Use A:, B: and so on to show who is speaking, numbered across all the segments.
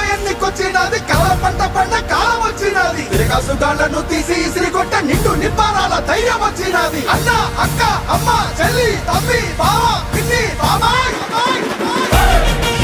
A: ఎన్నికొచ్చినది కల పంట పండ కాలం వచ్చినది తిరగాసుగాళ్లను తీసి ఇసిరి కొట్ట నిండు నిప్పారాల ధైర్యం వచ్చినది అన్న అక్క అమ్మ చెల్లి తమ్మి బావ పిన్ని బాబాయ్ బాబాయ్, బాబాయ్.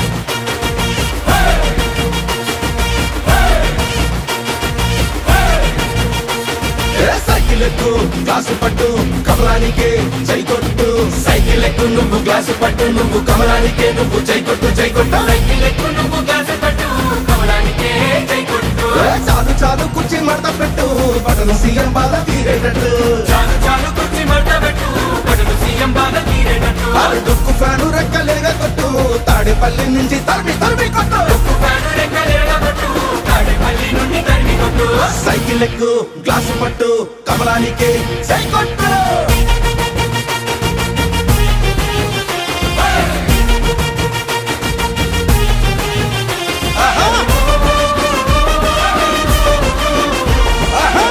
A: ఏ సైకిల్ ఎక్కు గ్లాసు పట్టు కమలానికే జై కొట్టు సైకిల్ ఎక్కు నువ్వు గ్లాసు పట్టు నువ్వు కమలానికే నువ్వు జై కొట్టు జై కొట్టు
B: సైకిల్ ఎక్కు నువ్వు గ్లాసు పట్టు కమలానికే జై కొట్టు
A: ఏ చాలు చాలు కుర్చీ మడత పెట్టు బటన్ సీఎం బాధ తీరేటట్టు
B: చాలు చాలు కుర్చీ మడత పెట్టు బడులు సీఎం బాధ తీరేటట్టు
A: ఆరు దుక్కు ఫ్యాను రెక్కలేగా కొట్టు తాడేపల్లి నుంచి తరిమి తరిమి కొట్టు
B: ఫ్యాను రెక్కలేగా కొట్టు తాడేపల్లి నుండి తరిమి కొట్టు
A: సైకిల్ ఎక్కు గ్లాసు పట్టు కమలానికే జై కొట్టు ఆహా! ఆహా!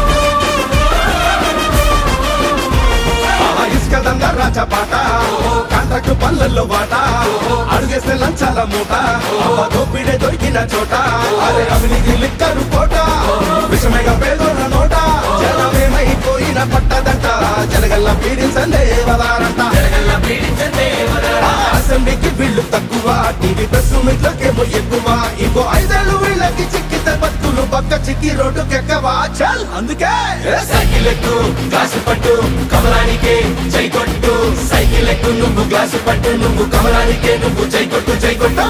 A: ఆహా, ఇసుక దండ రాచపాట కాంట్రాక్ట్ పనులలో వాట అడుగేస్తే లంచాల మూట అవ్వ దోపిడే దొరికిన చోట అరే అవినీతి లిక్కరు కోట విషమేగా పేదోళ్ళ నోట జనమేమైపోయిన పట్టదంట జనగల్ల పీడించందే వదారంట
B: జరగల్ల పీడించందే వదరా
A: ఆ అసెంబ్లీకి బిల్లు తక్కువ టీవీ ప్రెస్ మీట్లకేమో ఎక్కువ ఇంకో ఐదేళ్ళు వీళ్ళకి చిక్కితే బతుకులు పక్క చిక్కి రోడ్డుకెక్కవా చల్ అందుకే ఏ సైకిల్ ఎక్కు గ్లాసు పట్టు కమలానికే జై కొట్టు సైకిల్ ఎక్కు నువ్వు గ్లాసు పట్టు నువ్వు కమలానికే నువ్వు జై కొట్టు జై కొట్టు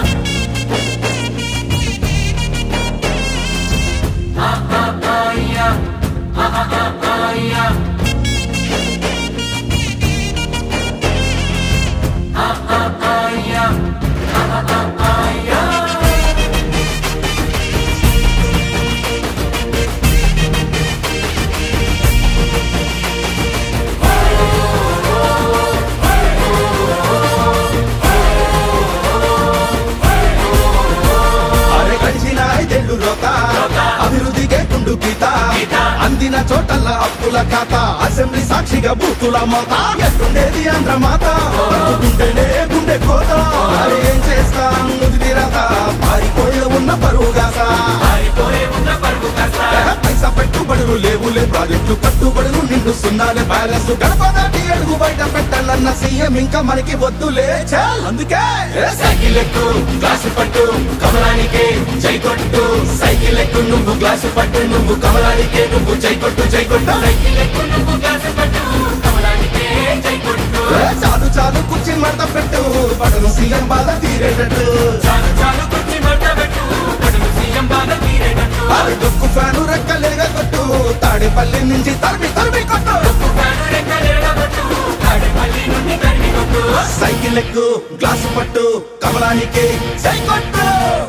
B: ఆయా ఆయా ఆయా ఆయా
A: అరే గడిచిన ఐదేళ్లు రోత అభివృద్ధికే కుండు గీత అందిన చోటల్ల అప్పుల ఖాత అసెంబ్లీ సాక్షిగా బూతుల మోత ఎట్టుండేది ఆంధ్ర మాత గుండెనే గుండె కోత అరే ఏం చేస్తాం ముదిరి రాత పారిపోయే ఉన్న పరువుగాస
B: పారిపోయే ఉన్న పరుగు కాస్త
A: పైసా పెట్టుబడులు లేవులే ప్రాజెక్టు కట్టుబడులు నిండు సున్నాలే బ్యాలెన్స్ గడప దాటి అడుగు బయట పెట్టాలన్న సీఎం ఇంకా మనకి వద్దులే చల్ అందుకే ఏ సైకిల్ ఎక్కు గ్లాసు పట్టు కమలానికే జై కొట్టు సైకిల్ ఎక్కు నువ్వు గ్లాసు పట్టు నువ్వు కమలానికే నువ్వు జై కొట్టు జై కొట్టు
B: సైకిల్ ఎక్కు నువ్వు గ్లాసు పట్టు కమలానికే జై కొట్టు
A: ఏ చాలు చాలు కుర్చీ మడత పెట్టు పడను సీఎం బాధ తీరేటట్టు
B: చాలు చాలు కుర్చీ మడత పెట్టు బడులు సీఎం బాధ తీరేటట్టు
A: ఆరు డొక్కు ఫ్యాను రెక్కలేగా కొట్టు తాడేపల్లి నుంచి తరిమి తరిమి కొట్టు
B: ఫ్యాను రెక్కలేగా కొట్టు తాడేపల్లి నుండి తరిమి కొట్టు
A: సైకిల్ ఎక్కు గ్లాసు పట్టు కమలానికి జై కొట్టు